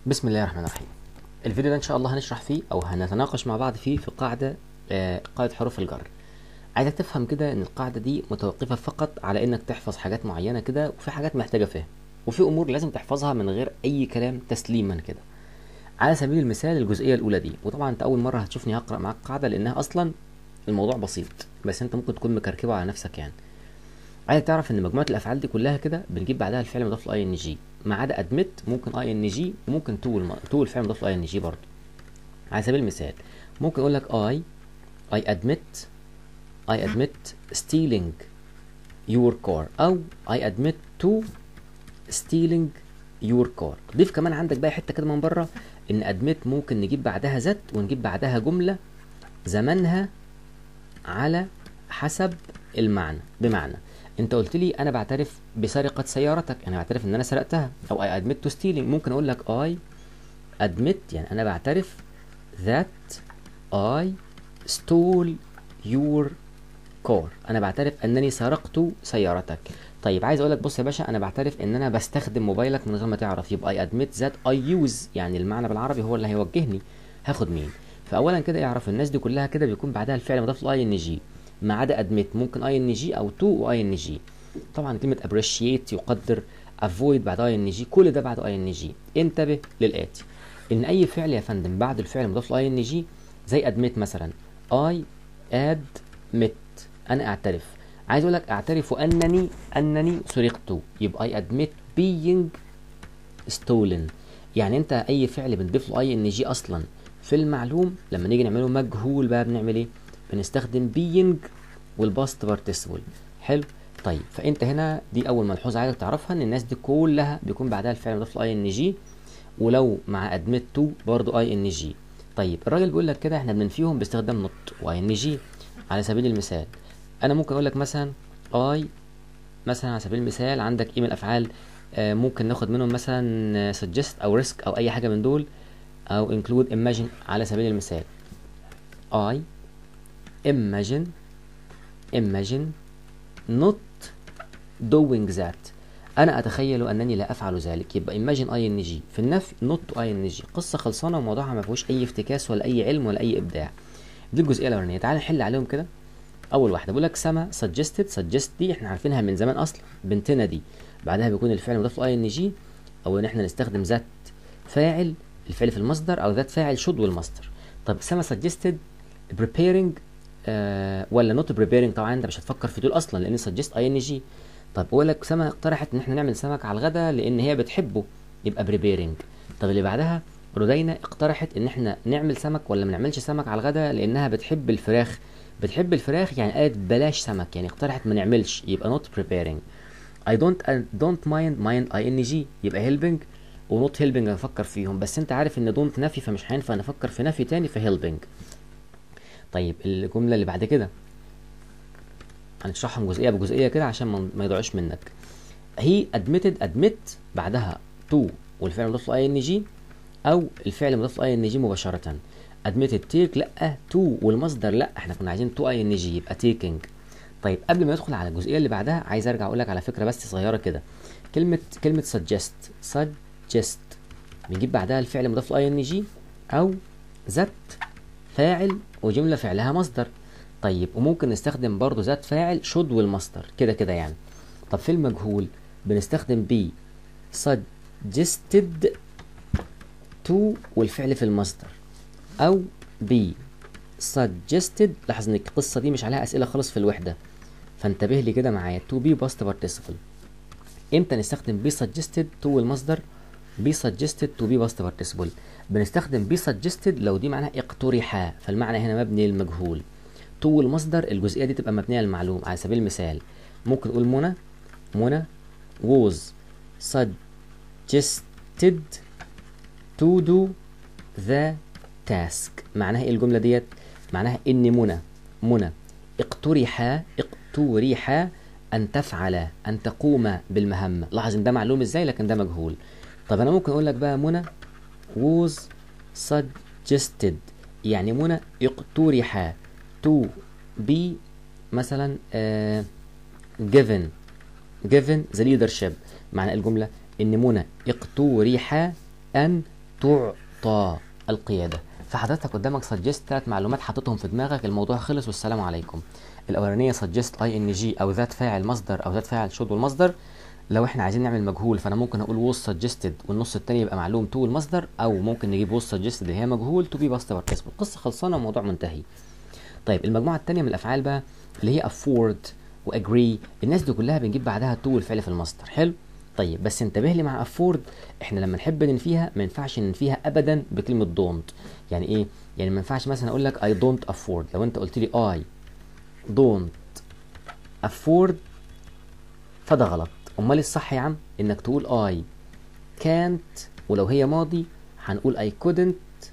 بسم الله الرحمن الرحيم الفيديو ده ان شاء الله هنشرح فيه او هنتناقش مع بعض فيه في قاعده آه، قاعده حروف الجر عايزك تفهم كده ان القاعده دي متوقفه فقط على انك تحفظ حاجات معينه كده وفي حاجات محتاجه فهم وفي امور لازم تحفظها من غير اي كلام تسليما كده على سبيل المثال الجزئيه الاولى دي وطبعا انت اول مره هتشوفني هقرا معاك قاعده لانها اصلا الموضوع بسيط بس انت ممكن تكون مكركبه على نفسك يعني عايز تعرف ان مجموعه الافعال دي كلها كده بنجيب بعدها الفعل مضاف له اي ان جي ما عدا ادمت ممكن اي ان جي وممكن تو الم... تو الفعل مضاف له اي ان جي برضه على سبيل المثال ممكن اقول لك اي اي ادمت اي ادمت stealing your car او I admit to stealing your car ضيف كمان عندك بقى حته كده من بره ان admit ممكن نجيب بعدها ذات ونجيب بعدها جمله زمنها على حسب المعنى بمعنى انت قلت لي انا بعترف بسرقه سيارتك انا بعترف ان انا سرقتها او I admit to stealing ممكن اقول لك I admit يعني انا بعترف that I stole your car انا بعترف انني سرقت سيارتك طيب عايز اقول لك بص يا باشا انا بعترف ان انا بستخدم موبايلك من غير ما تعرف يبقى I admit that I use يعني المعنى بالعربي هو اللي هيوجهني هاخد مين فاولا كده اعرف الناس دي كلها كده بيكون بعدها الفعل مضاف له اي ان جي ما عدا admit ممكن اي ان جي او تو واي ان جي طبعا كلمه appreciate يقدر avoid بعد اي ان جي كل ده بعد اي ان جي انتبه للاتي ان اي فعل يا فندم بعد الفعل مضاف له اي ان جي زي admit مثلا I admit انا اعترف عايز اقول لك اعترف انني انني سرقت يبقى I admit being stolen يعني انت اي فعل بنضيف له اي ان جي اصلا في المعلوم لما نيجي نعمله مجهول بقى بنعمل ايه بنستخدم being والباست بارتيسيبل حلو طيب فانت هنا دي اول ملحوظه عايزك تعرفها ان الناس دي كلها بيكون بعدها الفعل مضاف له اي ان جي ولو مع ادمت تو برضه اي ان جي طيب الراجل بيقول لك كده احنا بننفيهم باستخدام نوت واي ان جي على سبيل المثال انا ممكن اقول لك مثلا اي مثلا على سبيل المثال عندك ايه من الافعال آه ممكن ناخد منهم مثلا suggest او risk او اي حاجه من دول او include imagine على سبيل المثال I imagine imagine not doing that انا اتخيل انني لا افعل ذلك يبقى imagine اي ان جي في النفي not اي ان جي قصه خلصانه وموضوعها ما فيهوش اي افتكاس ولا اي علم ولا اي ابداع دي الجزئيه الاولانيه تعال نحل عليهم كده اول واحده بقول لك سما suggested suggest دي احنا عارفينها من زمان اصلا بنتنا دي بعدها بيكون الفعل مضاف له اي ان جي او ان احنا نستخدم ذات فاعل الفعل في المصدر او ذات فاعل شود والمصدر طب سما suggested preparing آه ولا نوت بريبيرنج طبعا انت مش هتفكر في دول اصلا لان سجست اي ان جي طب اقول لك سما اقترحت ان احنا نعمل سمك على الغدا لان هي بتحبه يبقى بريبيرنج طب اللي بعدها رودينا اقترحت ان احنا نعمل سمك ولا ما نعملش سمك على الغدا لانها بتحب الفراخ بتحب الفراخ يعني قالت بلاش سمك يعني اقترحت ما نعملش يبقى نوت بريبيرنج I don't I don't mind mind اي ان جي يبقى helping ونوت helping هنفكر فيهم بس انت عارف ان don't نفي فمش هينفع نفكر في نفي تاني في helping طيب الجملة اللي بعد كده هنشرحهم جزئية بجزئية كده عشان ما يضيعوش منك هي admitted admit بعدها to والفعل مضاف له اي ان جي او الفعل مضاف له اي ان جي مباشرة admitted take لا to والمصدر لا احنا كنا عايزين to اي ان جي يبقى taking طيب قبل ما ندخل على الجزئية اللي بعدها عايز ارجع اقول لك على فكرة بس صغيرة كده كلمة كلمة suggest suggest بنجيب بعدها الفعل مضاف له اي ان جي او ذات فاعل وجملة فعلها مصدر طيب وممكن نستخدم برضو ذات فاعل شود والمصدر كده كده يعني طب في المجهول بنستخدم بي suggested to والفعل في المصدر او بي suggested لاحظ ان القصة دي مش عليها اسئلة خالص في الوحدة فانتبه لي كده معايا to be past participle امتى نستخدم بي suggested to والمصدر بي suggested to be past participle بنستخدم بي suggested لو دي معناها اقترح فالمعنى هنا مبني للمجهول تو المصدر الجزئيه دي تبقى مبنيه للمعلوم على سبيل المثال ممكن نقول منى منى was suggested to do the task معناها ايه الجمله ديت معناها ان منى منى اقترح اقترح ان تفعل ان تقوم بالمهمه لاحظ ان ده معلوم ازاي لكن ده مجهول طب انا ممكن اقول لك بقى منى was suggested يعني منى اقترح to be مثلا uh, given given the leadership معنى الجملة إن منى اقترح أن تعطى القيادة فحضرتك قدامك سجست ثلاث معلومات حاططهم في دماغك الموضوع خلص والسلام عليكم الاولانيه سجست اي ان جي او ذات فاعل مصدر او ذات فاعل شود والمصدر لو احنا عايزين نعمل مجهول فانا ممكن اقول ووز سجستد والنص التاني يبقى معلوم تو المصدر او ممكن نجيب ووز سجستد اللي هي مجهول تو بي باست بارتيسيبل القصه خلصانه والموضوع منتهي طيب المجموعه التانيه من الافعال بقى اللي هي afford واجري الناس دي كلها بنجيب بعدها تو الفعل في المصدر حلو طيب بس انتبه لي مع afford احنا لما نحب ننفيها ما ينفعش ننفيها ابدا بكلمه don't يعني ايه يعني ما ينفعش مثلا اقول لك I don't afford لو انت قلت لي I don't afford فده غلط امال الصح يا عم انك تقول I can't ولو هي ماضي هنقول I couldn't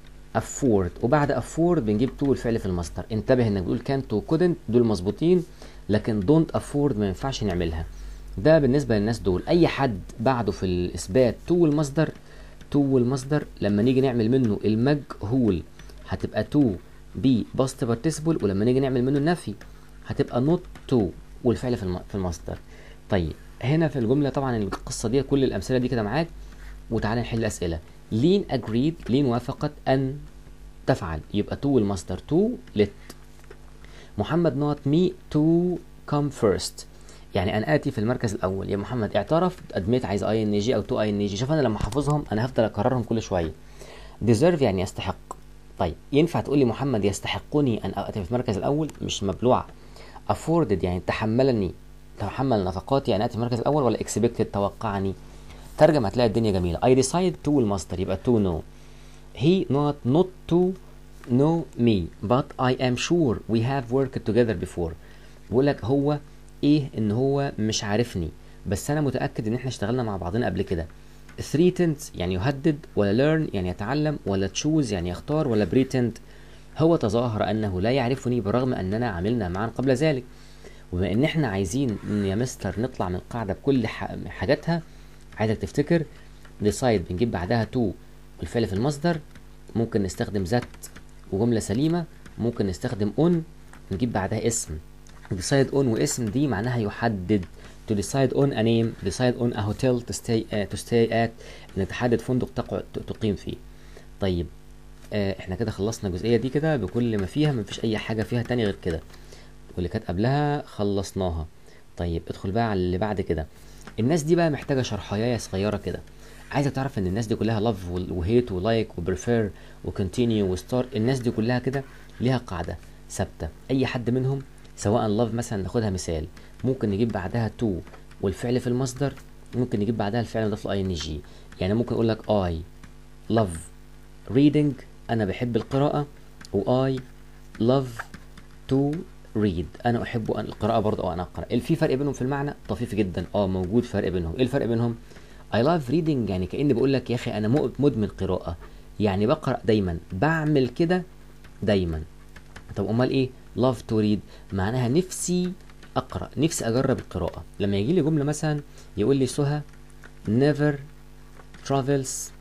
afford وبعد afford بنجيب تو الفعل في المصدر انتبه انك بتقول can't و couldn't دول مظبوطين لكن don't afford ما ينفعش نعملها ده بالنسبه للناس دول اي حد بعده في الاثبات تو المصدر تو المصدر لما نيجي نعمل منه المجهول هتبقى تو بي باست بارتيسيبل ولما نيجي نعمل منه النفي هتبقى نوت تو والفعل في الم- في المصدر طيب هنا في الجمله طبعا القصه دي كل الامثله دي كده معاك وتعالى نحل اسئله لين اجريد لين وافقت ان تفعل يبقى تو المصدر تو لت محمد نوت مي تو كم فيرست يعني انا اتي في المركز الاول يا محمد اعترف ادميت عايز اي ان جي او تو اي ان جي شوف انا لما احفظهم انا هفضل اكررهم كل شويه deserve يعني يستحق طيب ينفع تقول لي محمد يستحقني ان اتي في المركز الاول مش مبلوعه afforded يعني تحملني تحمل نفقاتي ان اتي في المركز الاول ولا expected توقعني ترجم هتلاقي الدنيا جميله I decide to المصدر يبقى to know he not not to know me but I am sure we have worked together before بقول لك هو ايه ان هو مش عارفني بس انا متاكد ان احنا اشتغلنا مع بعضنا قبل كده threatens يعني يهدد ولا learn يعني يتعلم ولا choose يعني يختار ولا pretend هو تظاهر انه لا يعرفني برغم اننا عملنا معا قبل ذلك وبما ان احنا عايزين إن يا مستر نطلع من القاعده بكل ح- حاجاتها عايزك تفتكر decide بنجيب بعدها to والفعل في المصدر ممكن نستخدم ذات وجمله سليمه ممكن نستخدم on نجيب بعدها اسم decide on واسم دي معناها يحدد to decide on a name decide on a hotel to stay uh, to stay at انك تحدد فندق تقعد تقيم فيه طيب آه احنا كده خلصنا الجزئيه دي كده بكل ما فيها مفيش اي حاجه فيها تاني غير كده واللي كانت قبلها خلصناها طيب ادخل بقى على اللي بعد كده الناس دي بقى محتاجه شرحايه صغيره كده عايزك تعرف ان الناس دي كلها لاف وهيت ولايك وبريفير وكونتينيو وستار الناس دي كلها كده ليها قاعده ثابته اي حد منهم سواء لاف مثلا ناخدها مثال ممكن نجيب بعدها تو والفعل في المصدر ممكن نجيب بعدها الفعل نضيف له اي ان جي يعني ممكن اقول لك اي لاف reading انا بحب القراءه واي لاف تو ريد انا احب أن القراءه برضه او انا اقرا في فرق بينهم في المعنى طفيف جدا اه موجود فرق بينهم ايه الفرق بينهم I love reading يعني كاني بقول لك يا اخي انا مؤ- مدمن قراءه يعني بقرا دايما بعمل كده دايما طب امال ايه love to read معناها نفسي اقرا نفسي اجرب القراءه لما يجي لي جمله مثلا يقول لي سهى never travels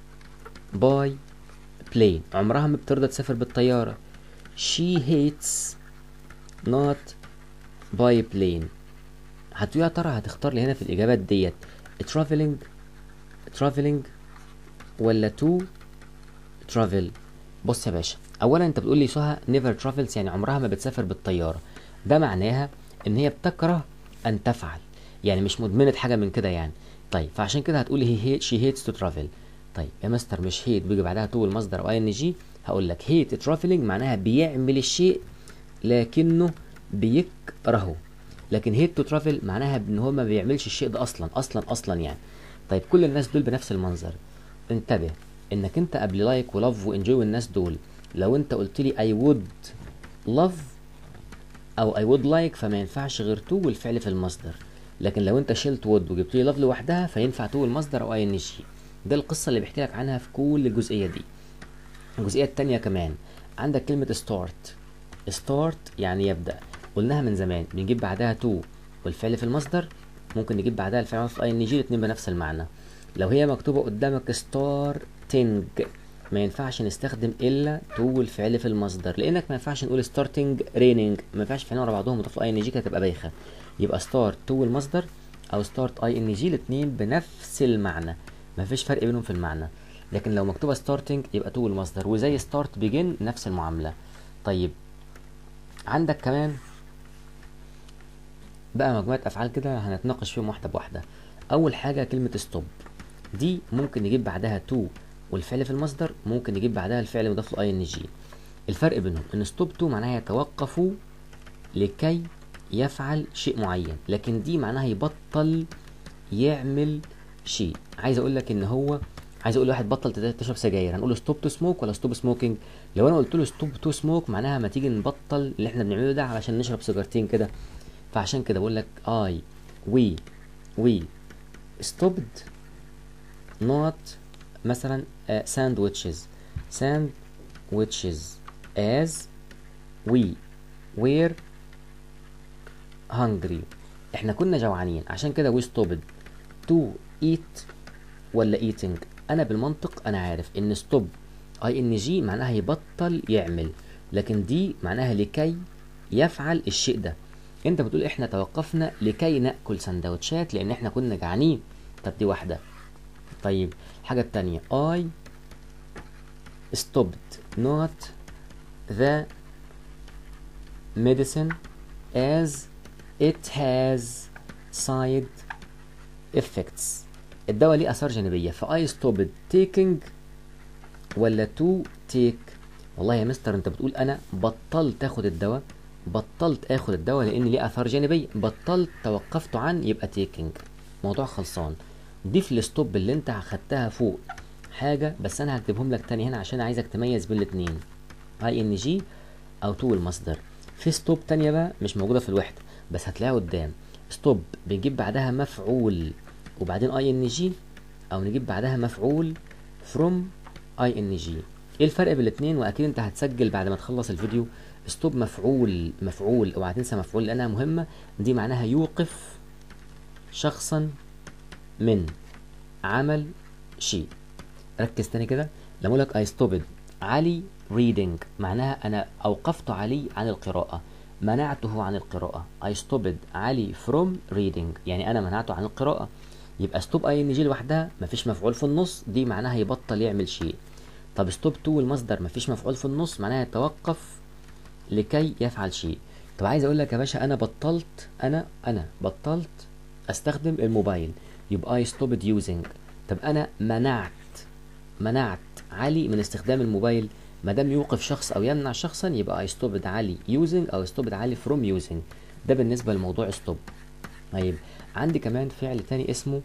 by plane عمرها ما بترضى تسافر بالطياره she hates not by plane هتقول يا ترى هتختار لي هنا في الاجابات ديت traveling traveling ولا to travel بص يا باشا اولا انت بتقول لي سهى never travels يعني عمرها ما بتسافر بالطياره ده معناها ان هي بتكره ان تفعل يعني مش مدمنه حاجه من كده يعني طيب فعشان كده هتقول لي هي she hates to travel طيب يا مستر مش hate بيجي بعدها تو المصدر او اي ان جي هقول لك hate traveling معناها بيعمل الشيء لكنه بيكرهه لكن هيت تو ترافل معناها ان هو ما بيعملش الشيء ده اصلا اصلا اصلا يعني طيب كل الناس دول بنفس المنظر انتبه انك انت قبل لايك ولاف وانجوي والناس دول لو انت قلت لي اي وود لاف او اي وود لايك فما ينفعش غير تو والفعل في المصدر لكن لو انت شلت وود وجبت لي لاف لوحدها فينفع تو المصدر او اي ان جي ده القصه اللي بحكي لك عنها في كل الجزئيه دي الجزئيه التانية كمان عندك كلمه ستارت ستارت يعني يبدا قلناها من زمان بنجيب بعدها تو والفعل في المصدر ممكن نجيب بعدها الفعل في اي ان جي الاثنين بنفس المعنى لو هي مكتوبه قدامك ستارتنج ما ينفعش نستخدم الا تو والفعل في المصدر لانك ما ينفعش نقول ستارتنج ريننج ما ينفعش فعلين ورا بعضهم وتضيف اي ان جي كده تبقى بايخه يبقى ستارت تو المصدر او ستارت اي ان جي الاثنين بنفس المعنى ما فيش فرق بينهم في المعنى لكن لو مكتوبه starting يبقى to المصدر وزي start begin نفس المعامله طيب عندك كمان بقى مجموعه افعال كده هنتناقش فيهم واحده بواحده اول حاجه كلمه stop دي ممكن نجيب بعدها to والفعل في المصدر ممكن نجيب بعدها الفعل مضاف له اي ان جي الفرق بينهم ان ستوب تو معناها يتوقف لكي يفعل شيء معين لكن دي معناها يبطل يعمل شيء عايز اقول لك ان هو عايز اقول لواحد بطل تشرب سجاير هنقول له ستوب تو سموك ولا ستوب سموكينج لو انا قلت له ستوب تو سموك معناها ما تيجي نبطل اللي احنا بنعمله ده علشان نشرب سيجارتين كده فعشان كده بقول لك اي وي وي stopped not مثلا ساندويتشز sandwiches as we were hungry احنا كنا جوعانين عشان كده we stopped to eat ولا eating انا بالمنطق انا عارف ان stop اي ان جي معناها يبطل يعمل لكن دي معناها لكي يفعل الشيء ده انت بتقول احنا توقفنا لكي ناكل سندوتشات لان احنا كنا جعانين طب دي واحده طيب الحاجه التانية I stopped not the medicine as it has side effects الدواء ليه اثار جانبيه فاي ستوبد تيكينج ولا تو تيك والله يا مستر انت بتقول انا بطلت اخد الدواء بطلت اخد الدواء لان ليه اثار جانبيه بطلت توقفت عن يبقى تيكينج موضوع خلصان ضيف الستوب اللي انت اخدتها فوق حاجه بس انا هكتبهم لك تاني هنا عشان عايزك تميز بين الاتنين اي ان جي او تو المصدر في ستوب تانية بقى مش موجوده في الوحده بس هتلاقيها قدام ستوب بنجيب بعدها مفعول وبعدين اي ان جي او نجيب بعدها مفعول فروم اي ان جي ايه الفرق بين الاثنين واكيد انت هتسجل بعد ما تخلص الفيديو ستوب مفعول مفعول اوعى تنسى مفعول لانها مهمه دي معناها يوقف شخصا من عمل شيء ركز تاني كده لما اقول لك اي ستوبد علي reading معناها انا اوقفت علي عن القراءه منعته عن القراءه I stopped علي from reading يعني انا منعته عن القراءه يبقى ستوب اي ان جي لوحدها مفيش مفعول في النص دي معناها يبطل يعمل شيء طب ستوب تو المصدر مفيش مفعول في النص معناها يتوقف لكي يفعل شيء طب عايز اقول لك يا باشا انا بطلت انا انا بطلت استخدم الموبايل يبقى I stopped using طب انا منعت منعت علي من استخدام الموبايل ما دام يوقف شخص او يمنع شخصا يبقى I stopped علي using او stopped علي from using ده بالنسبه لموضوع stop طيب عندي كمان فعل تاني اسمه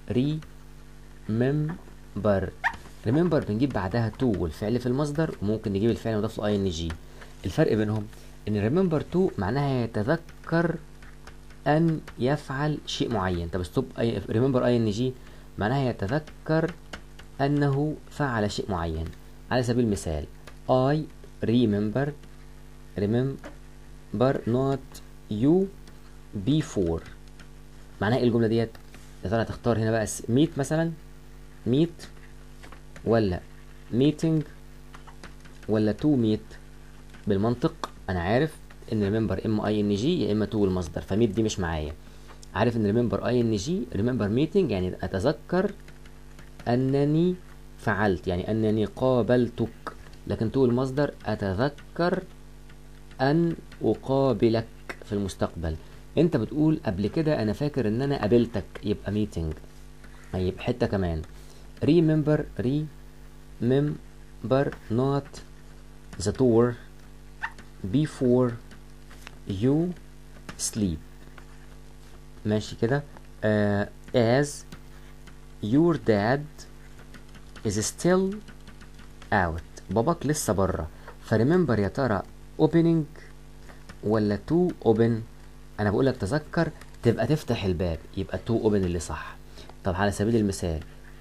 remember remember بنجيب بعدها to والفعل في المصدر وممكن نجيب الفعل المضاف له ing الفرق بينهم ان remember to معناها يتذكر ان يفعل شيء معين طب stop remember ing معناها يتذكر انه فعل شيء معين على سبيل المثال I remember remember not you before معناها ايه الجمله ديت يا ترى هتختار هنا بقى ميت مثلا ميت ولا ميتنج ولا تو ميت بالمنطق انا عارف ان ريمبر ام اي ان جي يا اما تو المصدر فميت دي مش معايا عارف ان ريمبر اي ان جي ريمبر ميتنج يعني اتذكر انني فعلت يعني انني قابلتك لكن تو المصدر اتذكر ان اقابلك في المستقبل انت بتقول قبل كده انا فاكر ان انا قابلتك يبقى ميتنج طيب حته كمان remember remember not the door before you sleep ماشي كده uh, as your dad is still out باباك لسه بره فريمبر يا ترى opening ولا to open انا بقول لك تذكر تبقى تفتح الباب يبقى to open اللي صح طب على سبيل المثال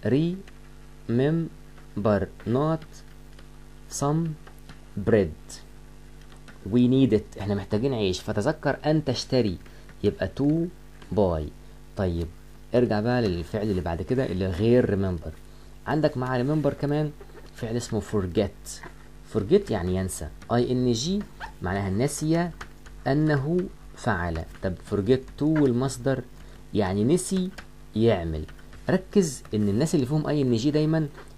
remember not some bread we need it احنا محتاجين عيش فتذكر ان تشتري يبقى to buy طيب ارجع بقى للفعل اللي بعد كده اللي غير remember عندك مع remember كمان فعل اسمه forget forget يعني ينسى ing معناها نسي انه فعل طب forget to والمصدر يعني نسي يعمل ركز ان الناس اللي فيهم اي ان جي دايما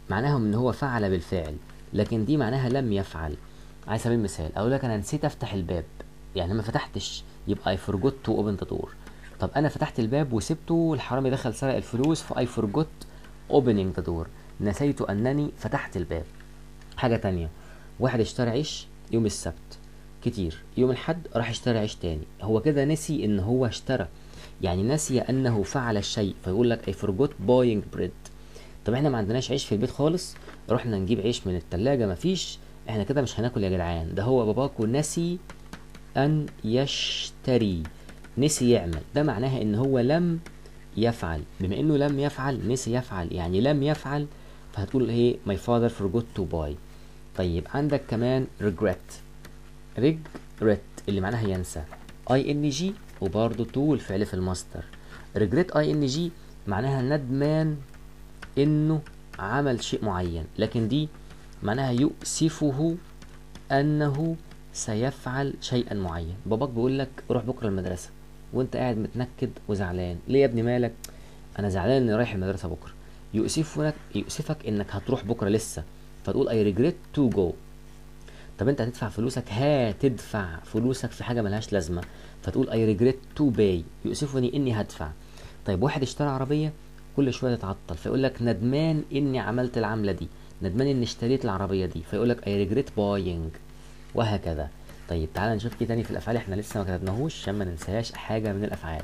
معناها ان هو فعل بالفعل لكن دي معناها لم يفعل على سبيل المثال اقول لك انا نسيت افتح الباب يعني ما فتحتش يبقى I forgot to open the door طب انا فتحت الباب وسبته الحرامي دخل سرق الفلوس ف I forgot opening the door نسيت انني فتحت الباب حاجة تانية واحد اشترى عيش يوم السبت كتير يوم الحد راح اشترى عيش تاني هو كده نسي ان هو اشترى يعني نسي انه فعل الشيء فيقول لك I forgot buying bread طب احنا ما عندناش عيش في البيت خالص رحنا نجيب عيش من التلاجة مفيش احنا كده مش هناكل يا جدعان ده هو باباكو نسي ان يشتري نسي يعمل ده معناها ان هو لم يفعل بما انه لم يفعل نسي يفعل يعني لم يفعل فهتقول ايه my father forgot to buy طيب عندك كمان regret regret اللي معناها ينسى ing وبرضه to الفعل في الماستر regret ing معناها ندمان انه عمل شيء معين لكن دي معناها يؤسفه انه سيفعل شيئا معين باباك بيقول لك روح بكره المدرسه وانت قاعد متنكد وزعلان ليه يا ابني مالك انا زعلان اني رايح المدرسه بكره يؤسفك يؤسفك انك هتروح بكره لسه فتقول I regret to go طب انت هتدفع فلوسك هتدفع فلوسك في حاجه ملهاش لازمه فتقول I regret to pay يؤسفني اني هدفع طيب واحد اشترى عربيه كل شويه تتعطل فيقول لك ندمان اني عملت العمله دي ندمان اني اشتريت العربيه دي فيقول لك I regret buying وهكذا طيب تعال نشوف ايه تاني في الافعال احنا لسه ما كتبناهوش عشان ما ننساش حاجه من الافعال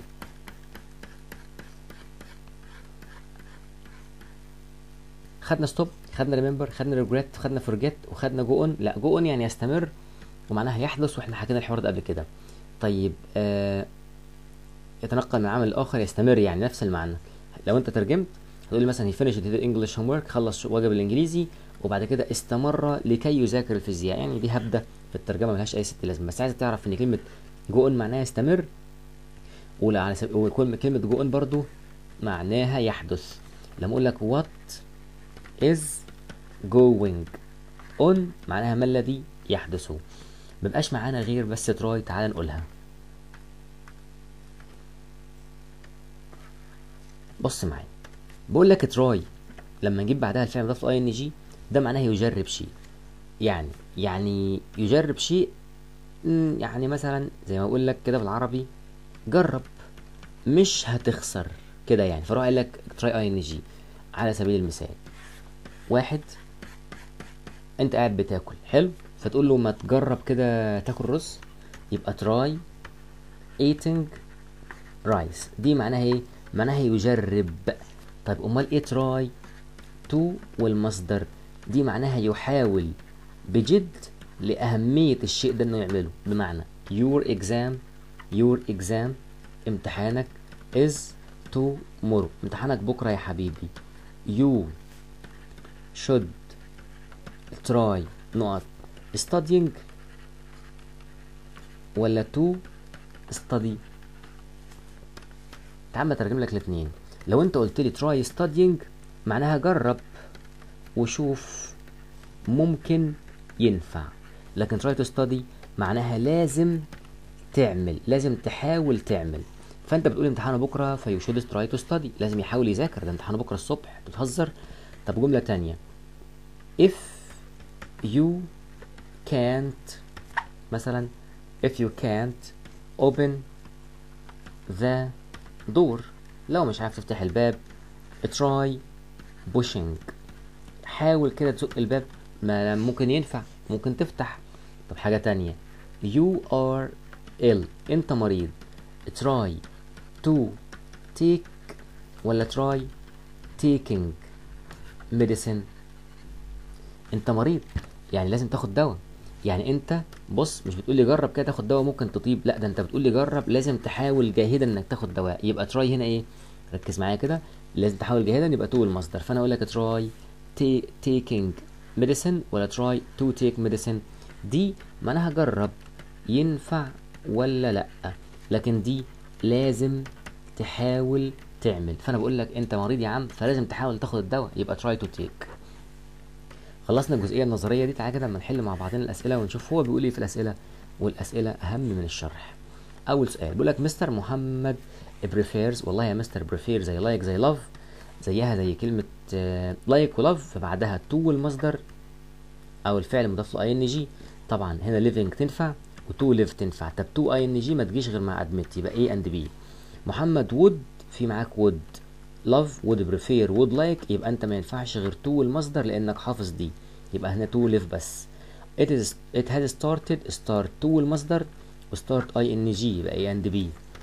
خدنا ستوب خدنا ريمبر خدنا ريجريت خدنا فورجيت وخدنا جو اون لا جو اون يعني يستمر ومعناها يحدث واحنا حكينا الحوار ده قبل كده طيب آه يتنقل من عمل لاخر يستمر يعني نفس المعنى لو انت ترجمت هتقول لي مثلا he finished his English homework خلص واجب الانجليزي وبعد كده استمر لكي يذاكر الفيزياء يعني دي هبده في الترجمه ملهاش اي ست لازمه بس عايز تعرف ان كلمه جو اون معناها يستمر وعلى سبيل وكلمه جو اون برضو معناها يحدث لما اقول لك what is going on معناها ما الذي يحدث مبقاش معانا غير بس تراي تعال نقولها بص معايا بقول لك تراي لما نجيب بعدها الفعل مضاف اي ان جي ده معناه يجرب شيء يعني يعني يجرب شيء يعني مثلا زي ما اقول لك كده بالعربي جرب مش هتخسر كده يعني فراح قال لك تراي اي ان جي على سبيل المثال واحد انت قاعد بتاكل حلو فتقول له ما تجرب كده تاكل رز يبقى تراي eating رايس دي معناها ايه معناها يجرب طيب امال ايه تراي تو والمصدر دي معناها يحاول بجد لأهمية الشيء ده انه يعمله بمعنى your exam your exam امتحانك is tomorrow امتحانك بكرة يا حبيبي you should try نقط studying ولا to study تعال اترجم لك الاثنين لو انت قلت لي try studying معناها جرب وشوف ممكن ينفع لكن try to study معناها لازم تعمل لازم تحاول تعمل فانت بتقول امتحانه بكره فيو شود تراي تو ستادي لازم يحاول يذاكر ده امتحانه بكره الصبح بتهزر طب جمله تانية if you can't مثلا if you can't open the door لو مش عارف تفتح الباب try pushing حاول كده تزق الباب ما ممكن ينفع ممكن تفتح طب حاجة تانية you are ill انت مريض try to take ولا try taking medicine انت مريض يعني لازم تاخد دواء يعني انت بص مش بتقول لي جرب كده تاخد دواء ممكن تطيب لا ده انت بتقول لي جرب لازم تحاول جاهدا انك تاخد دواء يبقى تراي هنا ايه ركز معايا كده لازم تحاول جاهدا يبقى تو المصدر فانا اقول لك تراي taking medicine ولا try to take medicine دي معناها جرب ينفع ولا لا لكن دي لازم تحاول تعمل فانا بقول لك انت مريض يا عم فلازم تحاول تاخد الدواء يبقى try to take خلصنا الجزئيه النظريه دي تعالى كده اما نحل مع بعضنا الاسئله ونشوف هو بيقول ايه في الاسئله والاسئله اهم من الشرح اول سؤال بيقول لك مستر محمد بريفيرز والله يا مستر بريفير زي لايك زي لاف زيها زي كلمة لايك ولاف فبعدها تو والمصدر او الفعل مضاف له اي ان جي طبعا هنا living تنفع وتو live تنفع طب تو اي ان جي ما تجيش غير مع admit يبقى A and B محمد would في معاك would love would prefer would like يبقى انت ما ينفعش غير تو والمصدر لانك حافظ دي يبقى هنا تو live بس it is it has started start تو والمصدر وستارت اي ان جي يبقى A and B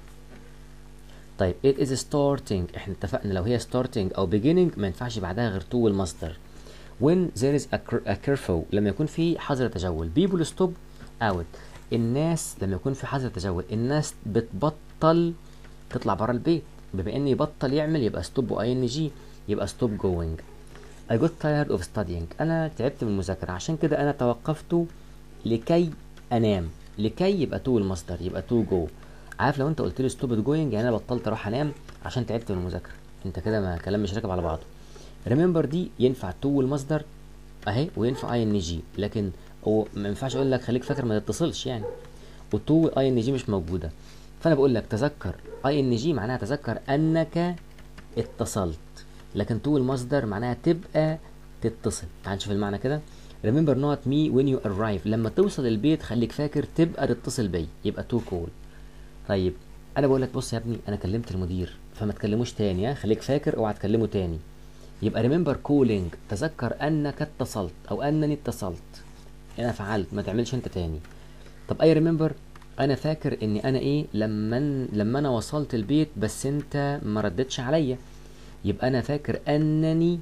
طيب it is starting احنا اتفقنا لو هي starting او beginning ما ينفعش بعدها غير تو والمصدر when there is a, cur- a curfew لما يكون في حظر تجول people stop out الناس لما يكون في حظر تجول الناس بتبطل تطلع بره البيت بما ان يبطل يعمل يبقى stop و ing يبقى stop going I got tired of studying انا تعبت من المذاكرة عشان كده انا توقفت لكي انام لكي يبقى تو المصدر يبقى تو جو عارف لو انت قلت لي stop going يعني انا بطلت اروح انام عشان تعبت من المذاكرة انت كده ما كلام مش راكب على بعضه remember دي ينفع تو والمصدر اهي وينفع اي ان جي لكن هو ما ينفعش اقول لك خليك فاكر ما تتصلش يعني وتو اي ان جي مش موجوده فانا بقول لك تذكر اي ان جي معناها تذكر انك اتصلت لكن تو المصدر معناها تبقى تتصل تعال نشوف المعنى كده remember not me when you arrive لما توصل البيت خليك فاكر تبقى تتصل بي يبقى تو كول طيب انا بقول لك بص يا ابني انا كلمت المدير فما تكلموش تاني ها خليك فاكر اوعى تكلمه تاني يبقى remember calling تذكر انك اتصلت او انني اتصلت انا فعلت ما تعملش انت تاني طب اي remember انا فاكر اني انا ايه لما لما انا وصلت البيت بس انت ما ردتش عليا يبقى انا فاكر انني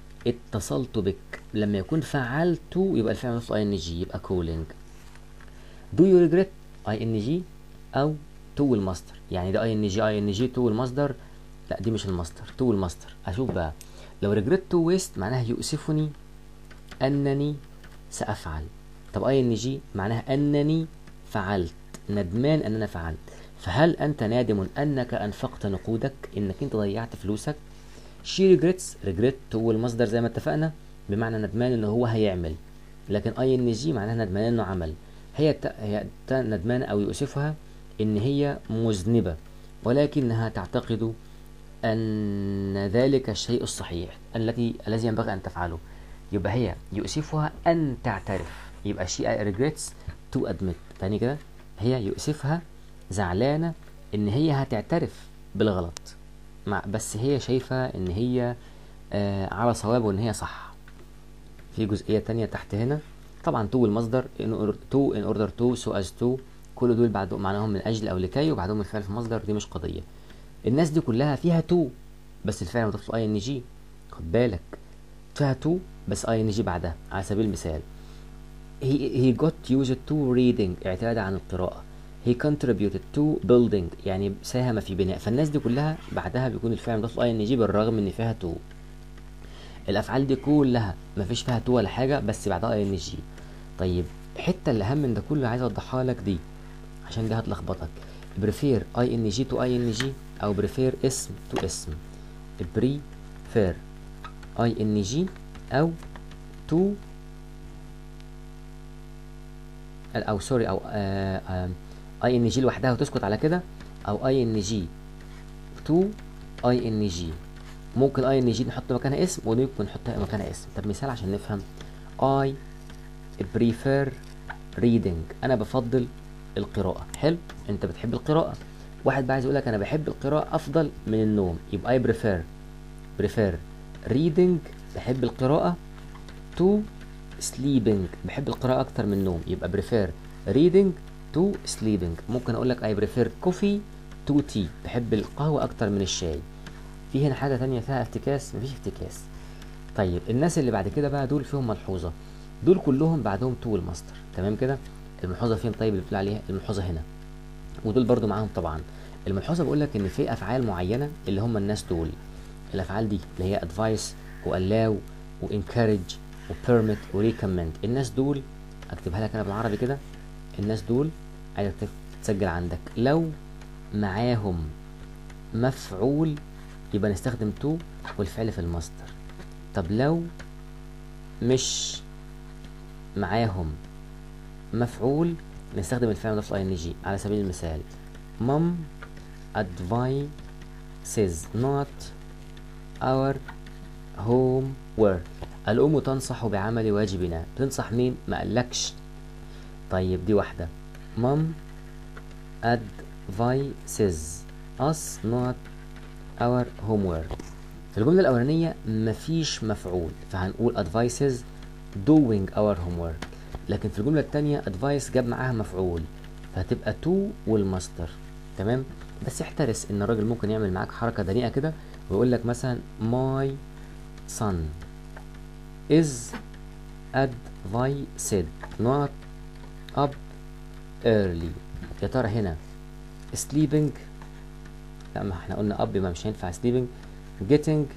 اتصلت بك لما يكون فعلت يبقى الفعل نفسه اي ان جي يبقى calling do you regret اي ان جي او تو المصدر يعني ده اي ان جي اي ان جي تو المصدر لا دي مش المصدر تو المصدر اشوف بقى لو regret to waste معناها يؤسفني انني سافعل طب اي ان جي معناها انني فعلت ندمان ان انا فعلت فهل انت نادم انك انفقت نقودك انك انت ضيعت فلوسك she regrets regret هو المصدر زي ما اتفقنا بمعنى ندمان ان هو هيعمل لكن اي ان جي معناها ندمان انه عمل هي ت... هي ت... ندمان او يؤسفها ان هي مذنبه ولكنها تعتقد ان ذلك الشيء الصحيح التي الذي ينبغي ان تفعله يبقى هي يؤسفها ان تعترف يبقى she regrets to admit تاني كده هي يؤسفها زعلانه ان هي هتعترف بالغلط مع بس هي شايفه ان هي آه على صواب وان هي صح في جزئيه تانية تحت هنا طبعا تو المصدر in order to in order to so as to كل دول بعد معناهم من اجل او لكي وبعدهم الفعل في المصدر دي مش قضيه الناس دي كلها فيها تو بس الفعل مضاف له اي ان جي خد بالك فيها تو بس اي ان جي بعدها على سبيل المثال he, he got used to reading اعتاد عن القراءة he contributed to building يعني ساهم في بناء فالناس دي كلها بعدها بيكون الفعل مضاف له اي ان جي بالرغم ان فيها تو الافعال دي كلها ما فيش فيها تو ولا حاجة بس بعدها اي ان جي طيب الحتة اللي اهم من ده كله عايز اوضحها لك دي عشان دي هتلخبطك بريفير اي ان جي تو اي ان جي او بريفير اسم تو اسم بريفير اي ان جي او تو او سوري او اي ان جي لوحدها وتسكت على كده او اي ان جي تو اي ان جي ممكن اي ان جي نحط مكانها اسم وممكن نحط مكانها اسم طب مثال عشان نفهم I prefer reading انا بفضل القراءة حلو انت بتحب القراءة واحد بقى عايز يقول لك انا بحب القراءة افضل من النوم يبقى I prefer prefer reading بحب القراءة to sleeping بحب القراءة اكتر من النوم يبقى prefer reading to sleeping ممكن اقول لك I prefer coffee to tea بحب القهوة اكتر من الشاي في هنا حاجة تانية فيها افتكاس مفيش افتكاس طيب الناس اللي بعد كده بقى دول فيهم ملحوظة دول كلهم بعدهم تو الماستر تمام كده الملحوظة فين طيب اللي بتقول عليها الملحوظة هنا ودول برضو معاهم طبعا الملحوظة بقول لك ان في افعال معينة اللي هم الناس دول الافعال دي اللي هي advice والlow وencourage وبيرميت وريكمند الناس دول اكتبها لك انا بالعربي كده الناس دول عايزك تسجل عندك لو معاهم مفعول يبقى نستخدم تو والفعل في المصدر طب لو مش معاهم مفعول نستخدم الفعل مضاف اي ان جي على سبيل المثال mom advises not our homework الأم تنصح بعمل واجبنا بتنصح مين ما قالكش طيب دي واحدة mom advises us not our homework في الجملة الأولانية مفيش مفعول فهنقول advices doing our homework لكن في الجملة التانية advice جاب معاها مفعول فهتبقى to والماستر تمام بس احترس ان الراجل ممكن يعمل معاك حركة دنيئة كده ويقول لك مثلا my son is advised not up early يا ترى هنا sleeping لا ما احنا قلنا up ما مش هينفع sleeping getting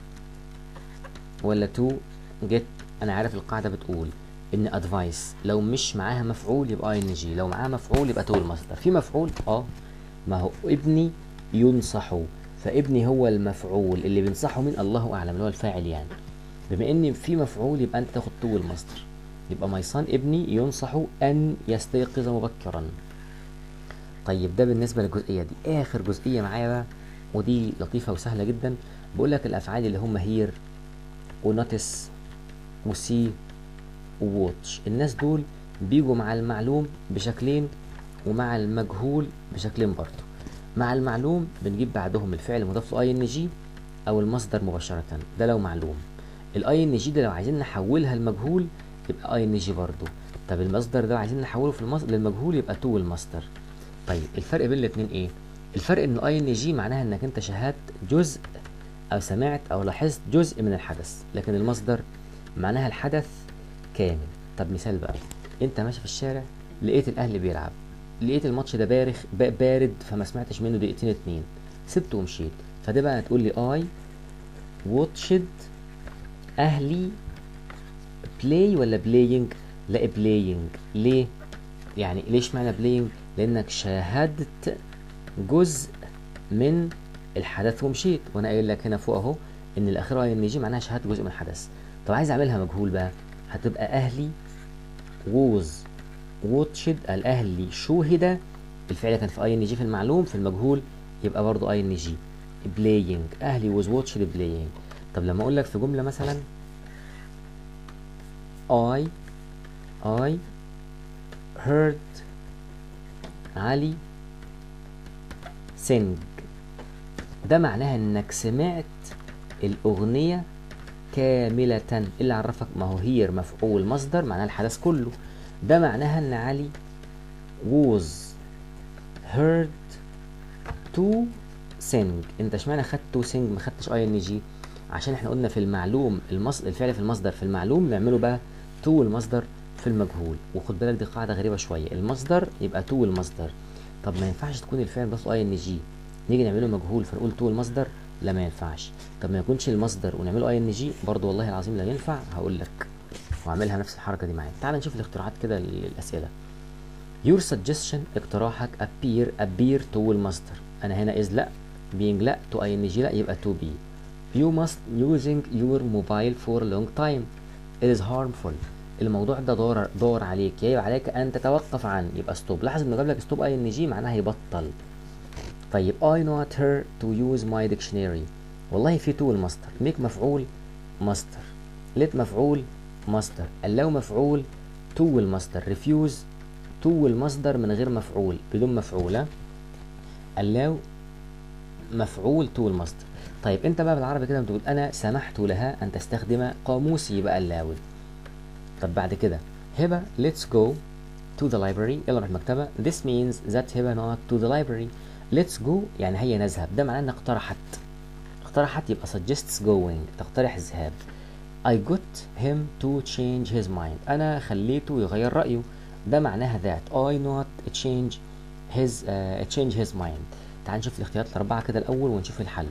ولا to get انا عارف القاعدة بتقول ان advice لو مش معاها مفعول يبقى ing لو معاها مفعول يبقى to المصدر في مفعول اه ما هو ابني ينصح فابني هو المفعول اللي بينصحه مين الله اعلم اللي هو الفاعل يعني بما ان في مفعول يبقى انت تاخد تو المصدر يبقى ماي صن ابني ينصح ان يستيقظ مبكرا طيب ده بالنسبه للجزئيه دي اخر جزئيه معايا بقى ودي لطيفه وسهله جدا بقول لك الافعال اللي هم هير ونوتس وسي وواتش الناس دول بيجوا مع المعلوم بشكلين ومع المجهول بشكلين برضه مع المعلوم بنجيب بعدهم الفعل المضاف له اي ان جي او المصدر مباشره ده لو معلوم الاي ان جي ده لو عايزين نحولها لمجهول يبقى اي ان جي برضه طب المصدر ده عايزين نحوله في المصدر للمجهول يبقى تو المصدر طيب الفرق بين الاثنين ايه الفرق ان الاي ان جي معناها انك انت شاهدت جزء او سمعت او لاحظت جزء من الحدث لكن المصدر معناها الحدث كامل طب مثال بقى انت ماشي في الشارع لقيت الاهلي بيلعب لقيت الماتش ده بارخ بارد فما سمعتش منه دقيقتين اتنين سبته ومشيت فده بقى هتقول لي اي واتشد اهلي بلاي ولا بلاينج لا بلاينج ليه يعني ليش معنى بلاينج لانك شاهدت جزء من الحدث ومشيت وانا قايل لك هنا فوق اهو ان الاخيره اي ان جي معناها شاهدت جزء من الحدث طب عايز اعملها مجهول بقى هتبقى اهلي ووز واتشد الاهلي شوهد الفعل كان في اي ان جي في المعلوم في المجهول يبقى برضه اي ان جي بلاينج اهلي ووز واتشد بلاينج طب لما اقول لك في جمله مثلا I I heard علي sing ده معناها انك سمعت الاغنية كاملة اللي عرفك ما هو هير مفعول مصدر معناها الحدث كله ده معناها ان علي was heard to sing انت اشمعنى خدت to sing ما خدتش اي ان جي عشان احنا قلنا في المعلوم المصدر الفعل في المصدر في المعلوم نعمله بقى تو المصدر في المجهول وخد بالك دي قاعده غريبه شويه المصدر يبقى تو المصدر طب ما ينفعش تكون الفعل بس اي ان جي نيجي نعمله مجهول فنقول تو المصدر لا ما ينفعش طب ما يكونش المصدر ونعمله اي ان جي برضه والله العظيم لا ينفع هقول لك واعملها نفس الحركه دي معايا تعال نشوف الاختراعات كده للاسئله your suggestion اقتراحك appear appear to المصدر انا هنا is لا being لا to ing لا يبقى to be you must using your mobile for a long time it is harmful الموضوع ده دور دور عليك يجب عليك ان تتوقف عن يبقى ستوب لاحظ انه جاب لك ستوب اي ان جي معناها يبطل طيب I not her to use my dictionary والله في تو المصدر make مفعول مصدر let مفعول مصدر allow مفعول تو المصدر refuse تو المصدر من غير مفعول بدون مفعول allow مفعول تو المصدر طيب انت بقى بالعربي كده بتقول انا سمحت لها ان تستخدم قاموسي يبقى اللاود طب بعد كده هبه let's go to the library يلا نروح المكتبة this means that هبه not to the library let's go يعني هيا نذهب ده معناه انها اقترحت اقترحت يبقى suggests going تقترح الذهاب I got him to change his mind انا خليته يغير رأيه ده معناها that I not change his uh, change his mind تعال نشوف الاختيارات الأربعة كده الأول ونشوف الحل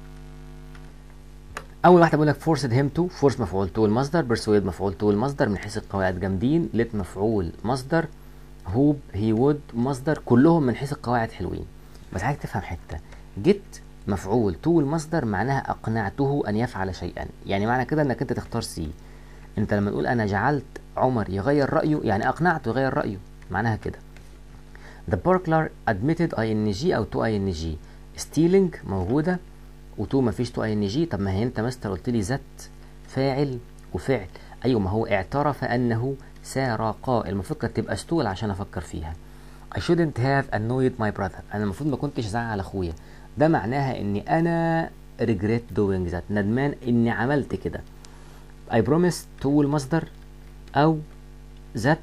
اول واحده بقول لك forced him to force مفعول to المصدر persuade مفعول to المصدر من حيث القواعد جامدين let مفعول مصدر hope he would مصدر كلهم من حيث القواعد حلوين بس عايزك تفهم حته get مفعول to المصدر معناها اقنعته ان يفعل شيئا يعني معنى كده انك انت تختار سي انت لما تقول انا جعلت عمر يغير رايه يعني اقنعته يغير رايه معناها كده the burglar admitted ing او to ing stealing موجوده وتو مفيش تو اي ان جي طب ما هي انت مستر قلت لي ذات فاعل وفعل ايوه ما هو اعترف انه سرقا المفروض كانت تبقى ستول عشان افكر فيها I shouldn't have annoyed my brother انا المفروض ما كنتش زعل اخويا ده معناها اني انا regret doing that ندمان اني عملت كده I promised to المصدر او ذات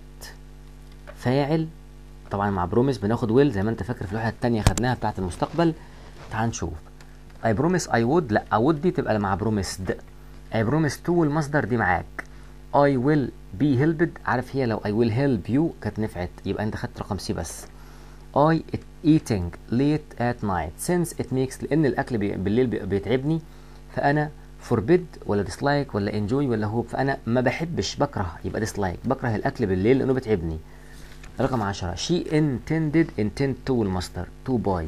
فاعل طبعا مع بروميس بناخد ويل زي ما انت فاكر في اللوحه الثانيه خدناها بتاعه المستقبل تعال نشوف I promise I would لا I would دي تبقى مع promised I promise to المصدر دي معاك I will be helped عارف هي لو I will help you كانت نفعت يبقى انت خدت رقم سي بس I eating late at night since it makes لان الاكل بي بالليل بي بيتعبني فانا forbid ولا dislike ولا enjoy ولا hope فانا ما بحبش بكره يبقى dislike بكره الاكل بالليل لانه بيتعبني رقم 10 she intended intend to المصدر to buy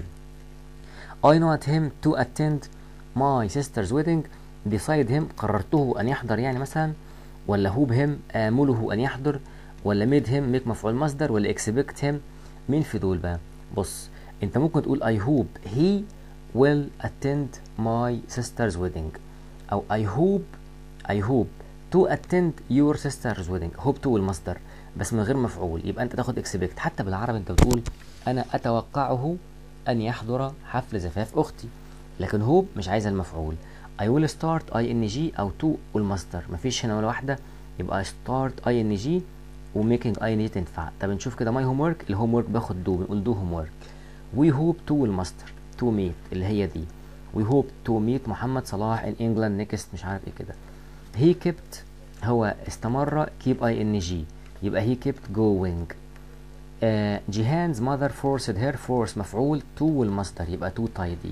I not him to attend my sister's wedding decide him قررته أن يحضر يعني مثلا ولا hope him آمله أن يحضر ولا made him make مفعول مصدر ولا expect him مين في دول بقى بص انت ممكن تقول I hope he will attend my sister's wedding أو I hope I hope to attend your sister's wedding hope to المصدر بس من غير مفعول يبقى انت تاخد expect حتى بالعربي انت بتقول انا اتوقعه أن يحضر حفل زفاف أختي لكن هو مش عايز المفعول I will start ing أو to والمصدر مفيش هنا ولا واحدة يبقى I start ing و making ing تنفع طب نشوف كده my homework الهوم ورك باخد do بنقول do homework we hope to والمصدر to meet اللي هي دي we hope to meet محمد صلاح in England next مش عارف ايه كده he kept هو استمر keep ing يبقى he kept going آه جيهان's mother forced her force مفعول to والمصدر يبقى to tidy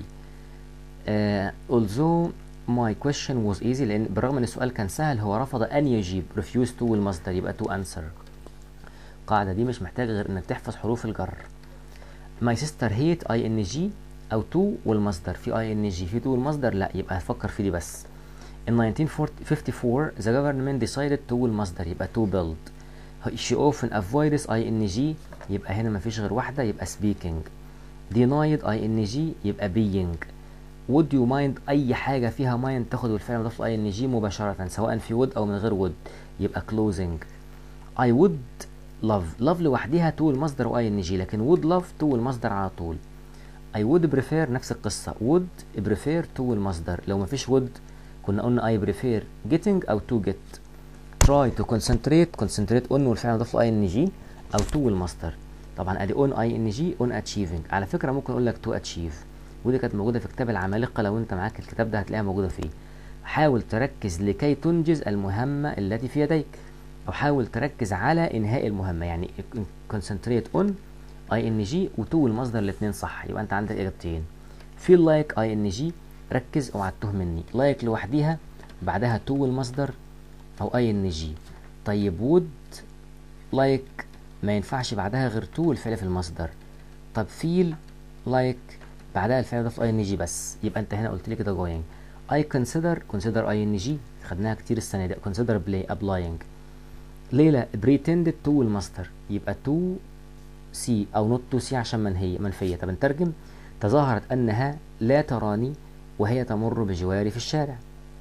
آه although my question was easy لأن بالرغم أن السؤال كان سهل هو رفض أن يجيب refuse to والمصدر يبقى to answer القاعدة دي مش محتاجة غير إنك تحفظ حروف الجر my sister hate ing أو to والمصدر في ing في to والمصدر لا يبقى هفكر في دي بس in 1954 the government decided to والمصدر يبقى to build she often avoids ing يبقى هنا مفيش غير واحدة يبقى speaking denied ing يبقى being would you mind أي حاجة فيها mind تاخد الفعل مضاف له ing مباشرة سواء في would أو من غير would يبقى closing I would love love لوحدها تو المصدر و ing لكن would love تو المصدر على طول I would prefer نفس القصة would prefer تو المصدر لو مفيش would كنا قلنا I prefer getting أو to get try to concentrate concentrate on والفعل مضاف له ing او to المصدر طبعا ادي on ing on achieving على فكره ممكن اقول لك to achieve ودي كانت موجوده في كتاب العمالقه لو انت معاك الكتاب ده هتلاقيها موجوده فيه حاول تركز لكي تنجز المهمه التي في يديك او حاول تركز على انهاء المهمه يعني concentrate on ing و to المصدر الاثنين صح يبقى انت عندك اجابتين feel like ing ركز اوعى تتوه مني like لوحديها بعدها to المصدر او ing طيب would like ما ينفعش بعدها غير to الفعل في المصدر طب feel like بعدها الفعل ده في ing بس يبقى انت هنا قلت لي كده going I consider consider ing خدناها كتير السنه دي consider play applying ليلى pretended to المصدر يبقى to see او not to see عشان منهية منفية طب نترجم تظاهرت انها لا تراني وهي تمر بجواري في الشارع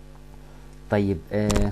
طيب آه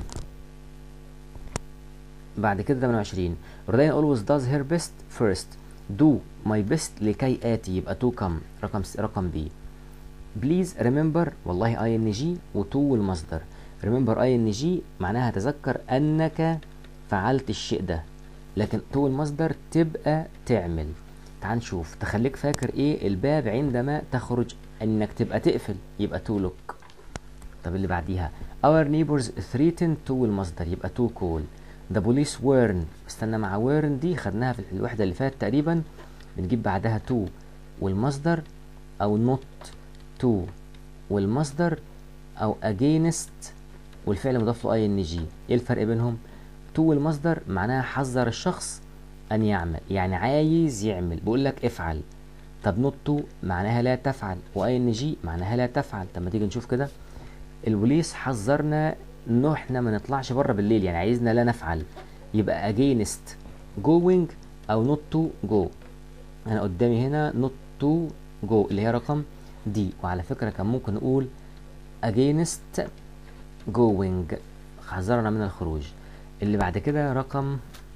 بعد كده 28 رودين always does her best first do my best لكي آتي يبقى to come رقم رقم B please remember والله ing و to والمصدر remember ing معناها تذكر أنك فعلت الشيء ده لكن to المصدر تبقى تعمل تعال نشوف تخليك فاكر ايه الباب عندما تخرج انك تبقى تقفل يبقى to look طب اللي بعديها our neighbors threatened to المصدر يبقى to call the police warn استنى مع warn دي خدناها في الوحدة اللي فاتت تقريبا بنجيب بعدها to والمصدر او not to والمصدر او against والفعل مضاف له ing ايه الفرق بينهم to والمصدر معناها حذر الشخص ان يعمل يعني عايز يعمل بيقول لك افعل طب not to معناها لا تفعل و ing معناها لا تفعل طب ما تيجي نشوف كده البوليس حذرنا انه احنا ما نطلعش بره بالليل يعني عايزنا لا نفعل يبقى against going او not to go انا قدامي هنا not to go اللي هي رقم دي وعلى فكرة كان ممكن نقول against going حذرنا من الخروج اللي بعد كده رقم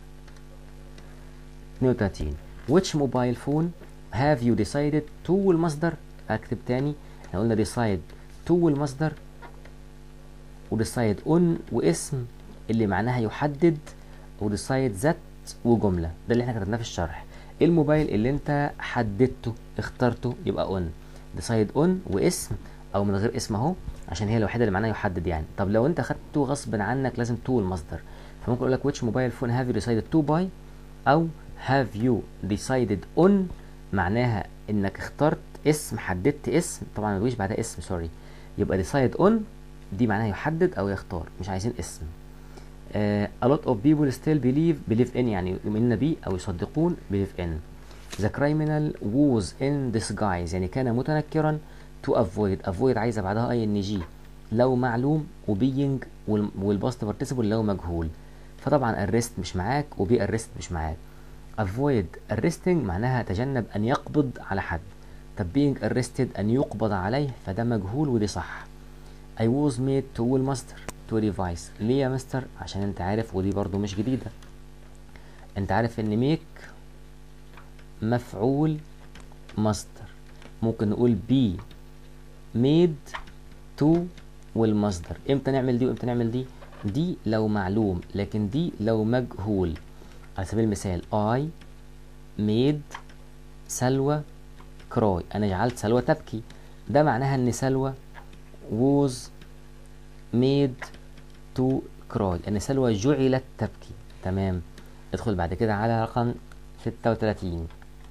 32 which mobile phone have you decided to والمصدر اكتب تاني احنا قلنا decide to والمصدر وديسايد اون واسم اللي معناها يحدد وديسايد ذات وجمله ده اللي احنا كتبناه في الشرح ايه الموبايل اللي انت حددته اخترته يبقى اون ديسايد اون واسم او من غير اسم اهو عشان هي الوحيده اللي معناها يحدد يعني طب لو انت خدته غصب عنك لازم تو المصدر فممكن اقول لك which mobile phone have you decided to buy او have you decided on معناها انك اخترت اسم حددت اسم طبعا ما تجيش بعدها اسم سوري يبقى decide on دي معناها يحدد او يختار مش عايزين اسم uh, a lot of people still believe believe in يعني يؤمنون بيه او يصدقون believe in the criminal was in disguise يعني كان متنكرا to avoid avoid عايزه بعدها اي ان جي لو معلوم وبينج والباست participle لو مجهول فطبعا arrest مش معاك وبي arrest مش معاك avoid arresting معناها تجنب ان يقبض على حد طب being arrested ان يقبض عليه فده مجهول ودي صح I was made to والماستر to revise ليه يا مستر عشان انت عارف ودي برضو مش جديدة انت عارف ان make مفعول مصدر ممكن نقول be made to والمصدر امتى نعمل دي وامتى نعمل دي دي لو معلوم لكن دي لو مجهول على سبيل المثال I made سلوى cry انا جعلت سلوى تبكي ده معناها ان سلوى was made to cry ان سلوى جعلت تبكي تمام ادخل بعد كده على رقم 36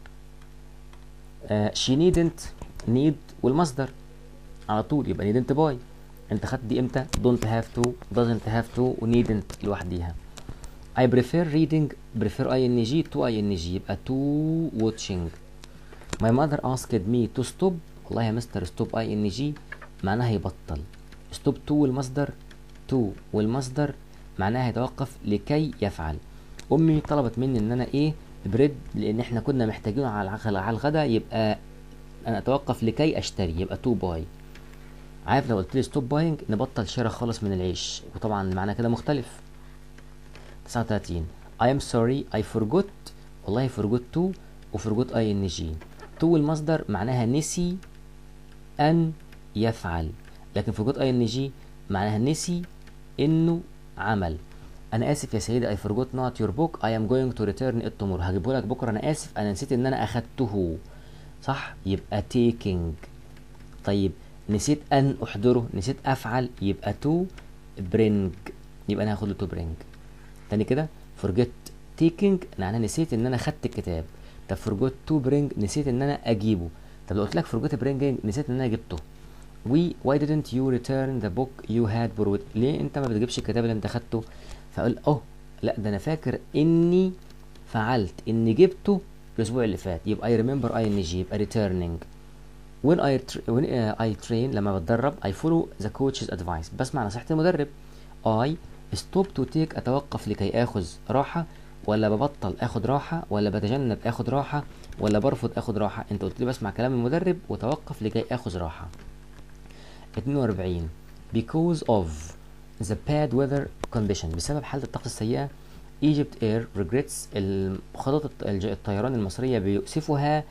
uh, she needn't need والمصدر على طول يبقى needn't buy انت خدت دي امتى don't have to doesn't have to و needn't لوحديها I prefer reading prefer ing to ing يبقى to watching my mother asked me to stop والله يا مستر stop ing معناها يبطل stop to والمصدر to والمصدر معناها يتوقف لكي يفعل امي طلبت مني ان انا ايه بريد لان احنا كنا محتاجينه على على الغداء يبقى انا اتوقف لكي اشتري يبقى تو باي عارف لو قلت لي ستوب باينج نبطل شراء خالص من العيش وطبعا معنى كده مختلف 39 I am sorry I forgot والله forgot to و forgot ing to المصدر معناها نسي أن يفعل لكن forgot ing معناها نسي إنه عمل أنا آسف يا سيدي I forgot not your book I am going to return it tomorrow هجيبه لك بكرة أنا آسف أنا نسيت إن أنا أخدته صح يبقى taking طيب نسيت أن أحضره نسيت أفعل يبقى to bring يبقى أنا هاخد له to bring تاني كده forget taking معناها نسيت إن أنا خدت الكتاب طب forgot to bring نسيت إن أنا أجيبه طب لو قلت لك forgot bringing نسيت إن أنا جبته we why didn't you return the book you had borrowed ليه أنت ما بتجيبش الكتاب اللي أنت خدته فأقول أوه لا ده أنا فاكر إني فعلت إني جبته الأسبوع اللي فات يبقى I remember ing يبقى returning when I tra when uh, I train لما بتدرب I follow the coach's advice بسمع نصيحة المدرب I stop to take أتوقف لكي آخذ راحة ولا ببطل آخذ راحة ولا بتجنب آخذ راحة ولا برفض آخذ راحة أنت قلت لي بسمع كلام المدرب وتوقف لكي آخذ راحة 42 because of the bad weather condition بسبب حالة الطقس السيئة Egypt Air regrets خطط الطيران المصرية بيؤسفها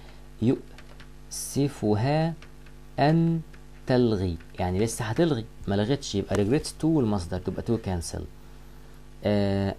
يؤسفها أن تلغي يعني لسه هتلغي ما لغتش يبقى regrets to والمصدر تبقى to cancel آه